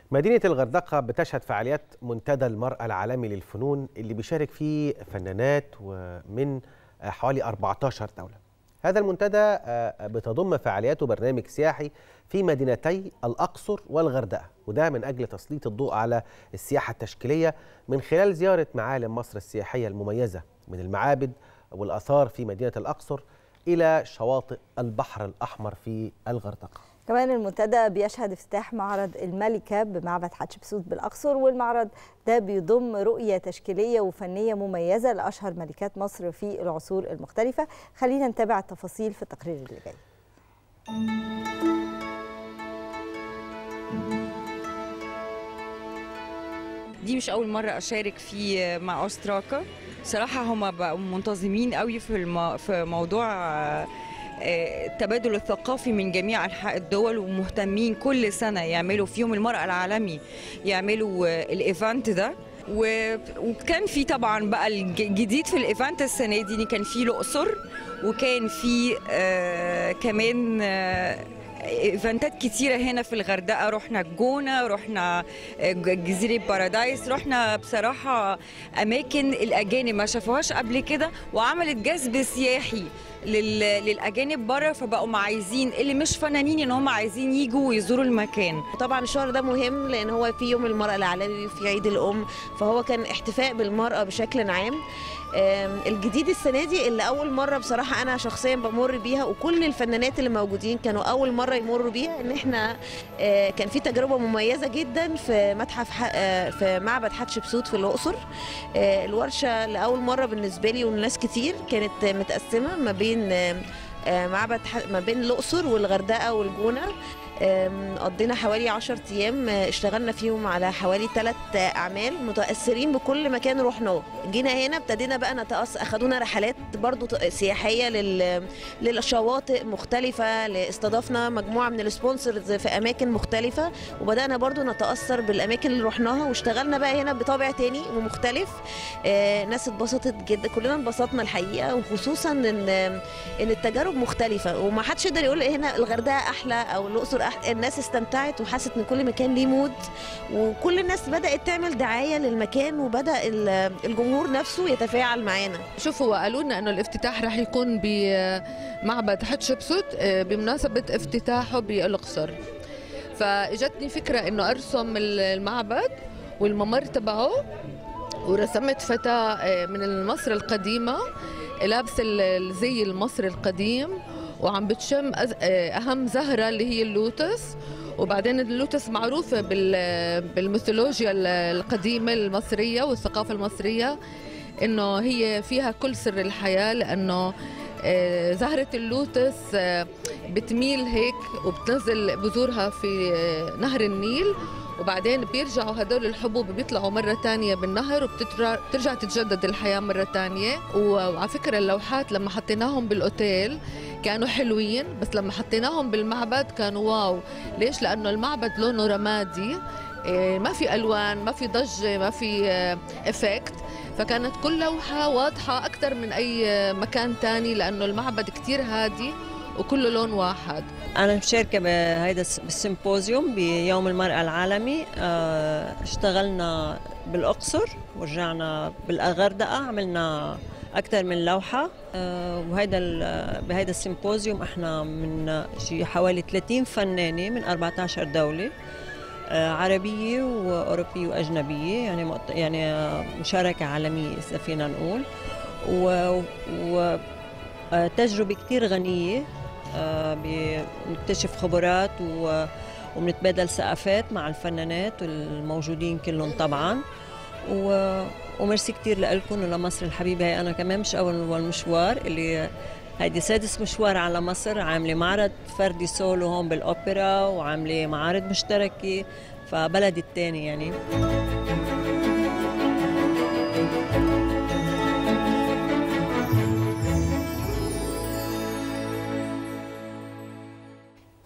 مدينة الغردقة بتشهد فعاليات منتدى المرأة العالمي للفنون اللي بيشارك فيه فنانات ومن حوالي 14 دولة هذا المنتدى بتضم فعالياته برنامج سياحي في مدينتي الأقصر والغردقة وده من أجل تسليط الضوء على السياحة التشكيلية من خلال زيارة معالم مصر السياحية المميزة من المعابد والآثار في مدينة الأقصر إلى شواطئ البحر الأحمر في الغردقة كمان المنتدى بيشهد افتتاح معرض الملكة بمعبد حتشبسوت بالأقصر والمعرض ده بيضم رؤية تشكيلية وفنية مميزة لأشهر ملكات مصر في العصور المختلفة خلينا نتابع التفاصيل في التقرير اللي جاي دي مش أول مرة أشارك في مع أوستراكا صراحة هما بقوا منتظمين قوي في الم... في موضوع التبادل الثقافي من جميع انحاء الدول ومهتمين كل سنه يعملوا فيهم المراه العالمي يعملوا الايفنت ده وكان في طبعا بقى الجديد في الايفنت السنه دي كان في الاقصر وكان في آه كمان آه ايفنتات كتيرة هنا في الغردقة رحنا الجونة رحنا جزيرة بارادايس رحنا بصراحة أماكن الأجانب ما شافوهاش قبل كده وعملت جذب سياحي للاجانب بره فبقوا عايزين اللي مش فنانين ان هم عايزين يجوا ويزوروا المكان طبعا الشهر ده مهم لان هو في يوم المراه العالمي وفي عيد الام فهو كان احتفاء بالمراه بشكل عام الجديد السنه دي اللي اول مره بصراحه انا شخصيا بمر بيها وكل الفنانات اللي موجودين كانوا اول مره يمروا بيها ان احنا كان في تجربه مميزه جدا في متحف في معبد حتشبسوت في الاقصر الورشه لاول مره بالنسبه لي وناس كتير كانت متقسمه ما بين معبد ما بين الاقصر والغردقه والجونه قضينا حوالي 10 ايام اشتغلنا فيهم على حوالي ثلاث اعمال متاثرين بكل مكان رحناه جينا هنا ابتدينا بقى نتأثر اخدونا رحلات برضو سياحيه لل... للشواطئ مختلفه استضفنا مجموعه من السبونسرز في اماكن مختلفه وبدانا برضو نتاثر بالاماكن اللي رحناها واشتغلنا بقى هنا بطابع تاني ومختلف آه ناس اتبسطت جدا كلنا انبسطنا الحقيقه وخصوصا ان ان التجارب مختلفه وما حدش يقدر يقول هنا الغردقه احلى او الاقصر الناس استمتعت وحست ان كل مكان ليه مود وكل الناس بدات تعمل دعايه للمكان وبدا الجمهور نفسه يتفاعل معانا شوفوا قالوا لنا انه الافتتاح رح يكون بمعبد حتشبسوت بمناسبه افتتاحه بالاقصر فاجتني فكره انه ارسم المعبد والممر تبعه ورسمت فتاه من مصر القديمه لابسه الزي المصري القديم وعم بتشم اهم زهره اللي هي اللوتس وبعدين اللوتس معروفه بالميثولوجيا القديمه المصريه والثقافه المصريه انه هي فيها كل سر الحياه لانه زهرة اللوتس بتميل هيك وبتنزل بذورها في نهر النيل وبعدين بيرجعوا هدول الحبوب بيطلعوا مرة تانية بالنهر وبترجع تتجدد الحياة مرة تانية وعلى فكرة اللوحات لما حطيناهم بالأوتيل كانوا حلوين بس لما حطيناهم بالمعبد كانوا واو ليش لأنه المعبد لونه رمادي ما في ألوان ما في ضجة ما في إفكت فكانت كل لوحة واضحة أكثر من أي مكان تاني لأنه المعبد كتير هادي وكله لون واحد أنا مشاركة بهيدا السيمبوزيوم بيوم المرأة العالمي اشتغلنا بالأقصر ورجعنا بالغردقة عملنا أكثر من لوحة وهيدا بهيدا السيمبوزيوم احنا من شي حوالي 30 فنانة من 14 دولة عربية وأوروبية وأجنبية يعني يعني مشاركة عالمية إذا فينا نقول و وتجربة كتير غنية بنكتشف خبرات وبنتبادل ثقافات مع الفنانات الموجودين كلهم طبعا و... وميرسي كتير لكم ولمصر الحبيبة هي أنا كمان مش أول مشوار اللي هيدي سادس مشوار على مصر عاملة معرض فردي سولو هون بالأوبرا وعاملة معارض مشتركة فبلدي التاني يعني